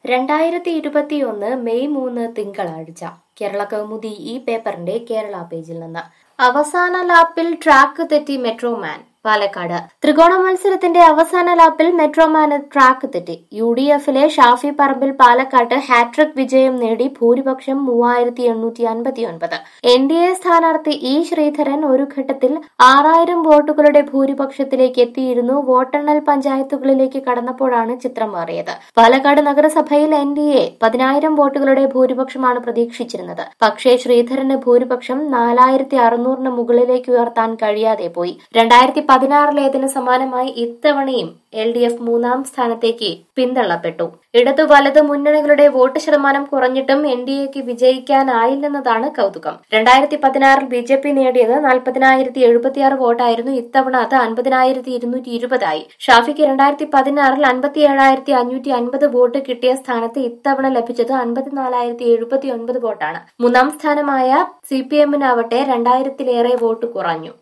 രണ്ടായിരത്തി ഇരുപത്തിയൊന്ന് മെയ് മൂന്ന് തിങ്കളാഴ്ച കേരള കൗമുദി ഈ പേപ്പറിന്റെ കേരള പേജിൽ നിന്ന് അവസാന ലാപ്പിൽ ട്രാക്ക് തെറ്റി മെട്രോമാൻ പാലക്കാട് ത്രികോണ മത്സരത്തിന്റെ അവസാന ലാപ്പിൽ മെട്രോമാന് ട്രാക്ക് തെറ്റി യു ഡി എഫിലെ ഷാഫി പറമ്പിൽ പാലക്കാട്ട് ഹാട്രിക് വിജയം നേടി ഭൂരിപക്ഷം മൂവായിരത്തി എണ്ണൂറ്റി അൻപത്തി ഒൻപത് എൻ ഡി എ സ്ഥാനാർത്ഥി ഇ ശ്രീധരൻ ഒരു ഘട്ടത്തിൽ ആറായിരം വോട്ടുകളുടെ ഭൂരിപക്ഷത്തിലേക്ക് എത്തിയിരുന്നു വോട്ടെണ്ണൽ പഞ്ചായത്തുകളിലേക്ക് കടന്നപ്പോഴാണ് ചിത്രം മാറിയത് പാലക്കാട് നഗരസഭയിൽ എൻ ഡി എ പതിനായിരം വോട്ടുകളുടെ ഭൂരിപക്ഷമാണ് പ്രതീക്ഷിച്ചിരുന്നത് പക്ഷേ ശ്രീധരന് ഭൂരിപക്ഷം നാലായിരത്തി അറുന്നൂറിന് മുകളിലേക്ക് ഉയർത്താൻ കഴിയാതെ പോയി രണ്ടായിരത്തി പതിനാറിലേതിന് സമാനമായി ഇത്തവണയും എൽ ഡി എഫ് മൂന്നാം സ്ഥാനത്തേക്ക് പിന്തള്ളപ്പെട്ടു ഇടതു വലത് മുന്നണികളുടെ വോട്ട് ശതമാനം കുറഞ്ഞിട്ടും എൻ ഡി എക്ക് വിജയിക്കാനായില്ലെന്നതാണ് കൗതുകം രണ്ടായിരത്തി പതിനാറിൽ ബി ജെ പി നേടിയത് നാൽപ്പതിനായിരത്തി എഴുപത്തിയാറ് വോട്ടായിരുന്നു ഇത്തവണ അത് അൻപതിനായിരത്തി ഇരുന്നൂറ്റി ഇരുപതായി ഷാഫിക്ക് രണ്ടായിരത്തി പതിനാറിൽ അൻപത്തി ഏഴായിരത്തി അഞ്ഞൂറ്റി അൻപത് വോട്ട് കിട്ടിയ സ്ഥാനത്ത് ഇത്തവണ ലഭിച്ചത് അൻപത്തിനാലായിരത്തി എഴുപത്തി ഒൻപത് വോട്ടാണ് മൂന്നാം സ്ഥാനമായ സി പി എമ്മിനാവട്ടെ രണ്ടായിരത്തിലേറെ വോട്ട് കുറഞ്ഞു